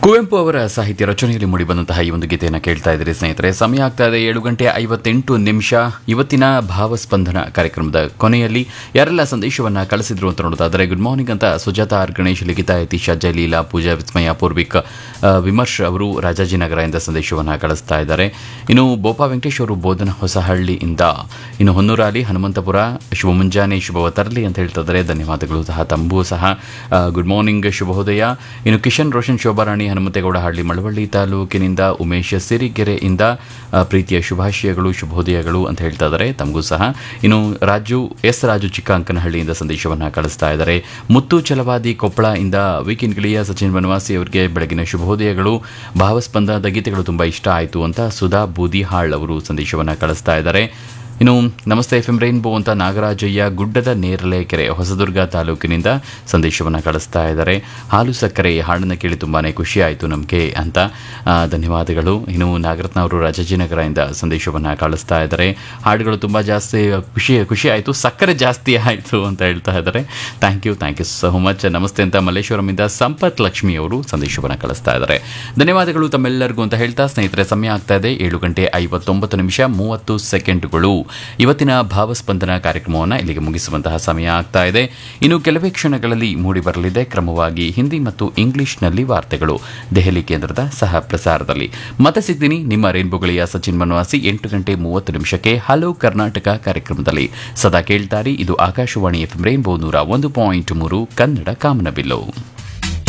ಕುವೆಂಪು ಅವರ ಸಾಹಿತ್ಯ ರಚನೆಯಲ್ಲಿ ಮೂಡಿಬಂದಂತಹ ಈ ಒಂದು ಗೀತೆಯನ್ನು ಕೇಳ್ತಾ ಇದ್ದೀರಿ ಸ್ನೇಹಿತರೆ ಸಮಯ ಆಗ್ತಾ ಇದೆ ಏಳು ಗಂಟೆ ಐವತ್ತೆಂಟು ನಿಮಿಷ ಇವತ್ತಿನ ಭಾವಸ್ಪಂದನ ಕಾರ್ಯಕ್ರಮದ ಕೊನೆಯಲ್ಲಿ ಯಾರೆಲ್ಲ ಸಂದೇಶವನ್ನ ಕಳಿಸಿದ್ರು ಅಂತ ನೋಡೋದಾದರೆ ಗುಡ್ ಮಾರ್ನಿಂಗ್ ಅಂತ ಸುಜಾತಾ ಆರ್ ಗಣೇಶ್ ಲಿಖಿತಾ ಯತೀಶ ಜಯಲೀಲಾ ಪೂಜಾ ವಿಸ್ಮಯ ಪೂರ್ವಿಕ್ ಆ, ವಿಮರ್ಶ್ ಅವರು ರಾಜಾಜಿನಗರದಿಂದ ಸಂದೇಶವನ್ನು ಕಳಿಸ್ತಾ ಇದ್ದಾರೆ ಇನ್ನು ಬೋಪಾ ವೆಂಕಟೇಶ್ ಅವರು ಬೋಧನ ಹೊಸಹಳ್ಳಿಯಿಂದ ಇನ್ನು ಹೊನ್ನೂರಾಲಿ ಹನುಮಂತಪುರ ಶುಭ ಮುಂಜಾನೆ ಶುಭವ ತರಲಿ ಅಂತ ಹೇಳ್ತಾ ಇದ್ದಾರೆ ಧನ್ಯವಾದಗಳು ಸಹ ತಂಬೂ ಸಹ ಆ, ಗುಡ್ ಮಾರ್ನಿಂಗ್ ಶುಭೋದಯ ಇನ್ನು ಕಿಶನ್ ರೋಷನ್ ಶೋಭಾರಾಣಿ ಹನುಮಂತೇಗೌಡ ಹಳ್ಳಿ ಮಳವಳ್ಳಿ ತಾಲೂಕಿನಿಂದ ಉಮೇಶ್ ಸಿರಿಗೆರೆಯಿಂದ ಆ, ಪ್ರೀತಿಯ ಶುಭಾಶಯಗಳು ಶುಭೋದಯಗಳು ಅಂತ ಹೇಳ್ತಾ ಇದ್ದಾರೆ ತಮಗೂ ಸಹ ಇನ್ನು ರಾಜು ಎಸ್ ರಾಜು ಚಿಕ್ಕಂಕನಹಳ್ಳಿಯಿಂದ ಸಂದೇಶವನ್ನು ಕಳಿಸ್ತಾ ಇದ್ದಾರೆ ಮುತ್ತು ಛಲವಾದಿ ಕೊಪ್ಪಳ ಇಂದ ವೀಕೆಂಡ್ ಗಿಳಿಯ ಸಚಿನ್ ಬನವಾಸಿ ಅವರಿಗೆ ಬೆಳಗಿನ ಶುಭೋದಯಗಳು ಭಾವಸ್ಪಂದದ ಗೀತೆಗಳು ತುಂಬ ಇಷ್ಟ ಆಯಿತು ಅಂತ ಸುಧಾ ಬೂದಿಹಾಳ್ ಅವರು ಸಂದೇಶವನ್ನು ಕಳಿಸ್ತಾ ಇದ್ದಾರೆ ಇನ್ನು ನಮಸ್ತೆ ಎಫ್ ಎಂ ರೈನ್ಬೋ ಅಂತ ನಾಗರಾಜಯ್ಯ ಗುಡ್ಡದ ನೇರಳೆ ಕೆರೆ ಹೊಸದುರ್ಗ ತಾಲೂಕಿನಿಂದ ಸಂದೇಶವನ್ನು ಕಳಿಸ್ತಾ ಇದ್ದಾರೆ ಹಾಲು ಸಕ್ಕರೆ ಹಾಡನ್ನು ಕೇಳಿ ತುಂಬಾ ಖುಷಿ ಆಯಿತು ನಮಗೆ ಅಂತ ಆ, ಧನ್ಯವಾದಗಳು ಇನ್ನು ನಾಗರತ್ನ ಅವರು ರಾಜಾಜಿನಗರದಿಂದ ಸಂದೇಶವನ್ನು ಕಳಿಸ್ತಾ ಇದ್ದಾರೆ ಹಾಡುಗಳು ತುಂಬ ಜಾಸ್ತಿ ಖುಷಿ ಖುಷಿ ಆಯಿತು ಸಕ್ಕರೆ ಜಾಸ್ತಿ ಆಯಿತು ಅಂತ ಹೇಳ್ತಾ ಇದ್ದಾರೆ thank you thank you so much ನಮಸ್ತೆ ಅಂತ ಮಲ್ಲೇಶ್ವರಮಿಂದ ಸಂಪತ್ ಲಕ್ಷ್ಮಿ ಅವರು ಸಂದೇಶವನ್ನು ಕಳಿಸ್ತಾ ಇದ್ದಾರೆ ಧನ್ಯವಾದಗಳು ತಮ್ಮೆಲ್ಲರಿಗೂ ಅಂತ ಹೇಳ್ತಾ ಸ್ನೇಹಿತರೆ ಸಮಯ ಆಗ್ತಾ ಇದೆ ಏಳು ಗಂಟೆ ಐವತ್ತೊಂಬತ್ತು ನಿಮಿಷ ಮೂವತ್ತು ಸೆಕೆಂಡ್ಗಳು ಇವತ್ತಿನ ಭಾವಸ್ಪಂದನ ಕಾರ್ಯಕ್ರಮವನ್ನು ಇಲ್ಲಿಗೆ ಮುಗಿಸುವಂತಹ ಸಮಯ ಆಗ್ತಾ ಇದೆ ಇನ್ನು ಕೆಲವೇ ಕ್ಷಣಗಳಲ್ಲಿ ಮೂಡಿ ಬರಲಿದೆ ಕ್ರಮವಾಗಿ ಹಿಂದಿ ಮತ್ತು ಇಂಗ್ಲಿಷ್ನಲ್ಲಿ ವಾರ್ತೆಗಳು ದೆಹಲಿ ಕೇಂದ್ರದ ಸಹ ಪ್ರಸಾರದಲ್ಲಿ ಮತ್ತೆ ಸಿಗ್ತೀನಿ ನಿಮ್ಮ ರೇನ್ಬೋಗಳಿಯ ಸಚಿನ್ ಮನವಾಸಿ ಎಂಟು ಗಂಟೆ ಮೂವತ್ತು ನಿಮಿಷಕ್ಕೆ ಹಲೋ ಕರ್ನಾಟಕ ಕಾರ್ಯಕ್ರಮದಲ್ಲಿ ಸದಾ ಕೇಳ್ತಾರಿ ಇದು ಆಕಾಶವಾಣಿ ಎಫ್ ರೈನ್ಬೋ ನೂರ ಒಂದು ಪಾಯಿಂಟ್ ಮೂರು ಕನ್ನಡ ಕಾಮನಬಿಲ್ಲು